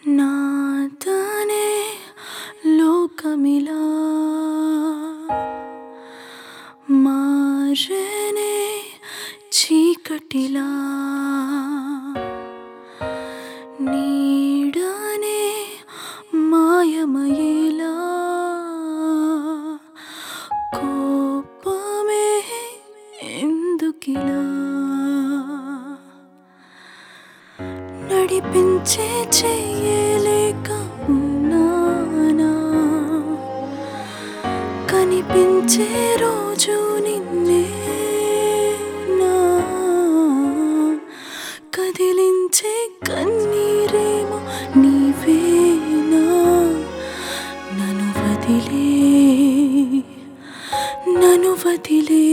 నాతనే లోకమిలా మారనే చీకటిలా నీడనే మాయమయేలా కోపమే ఎందుకిలా నడిపించే చెయ్యలేక ఉన్నానా కనిపించే రోజు నిన్నే నా కదిలించే కన్నీరేమో నీవేనా నన్ను వదిలే నన్ను వదిలే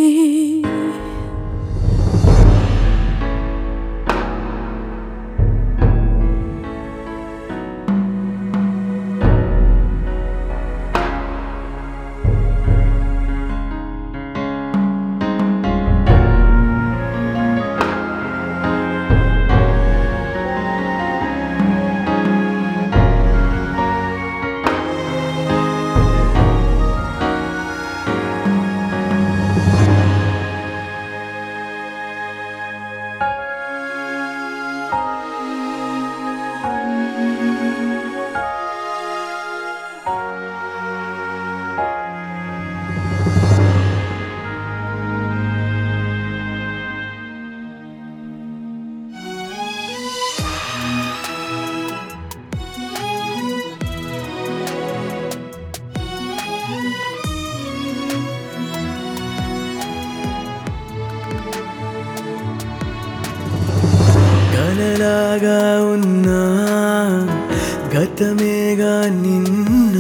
కలలాగా ఉన్నా గతమేగా నిన్న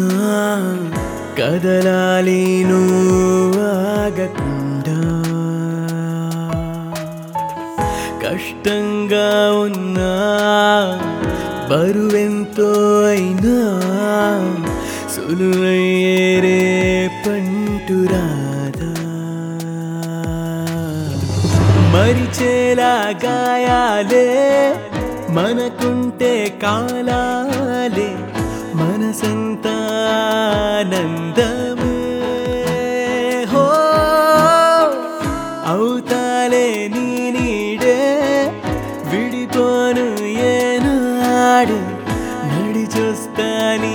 కదలాలి నువ్వు ఆగకుండా కష్టంగా ఉన్నా బరువెంతో అయినా సులువయ్యేరే పంటురాదా మరిచేలా గాయాలే మనకుంటే కాలాలే మనసంతా ఆనందమే హో అవుతాలే నీ నీడే విడిపోను ఏనాడు నడి చూస్తా నీ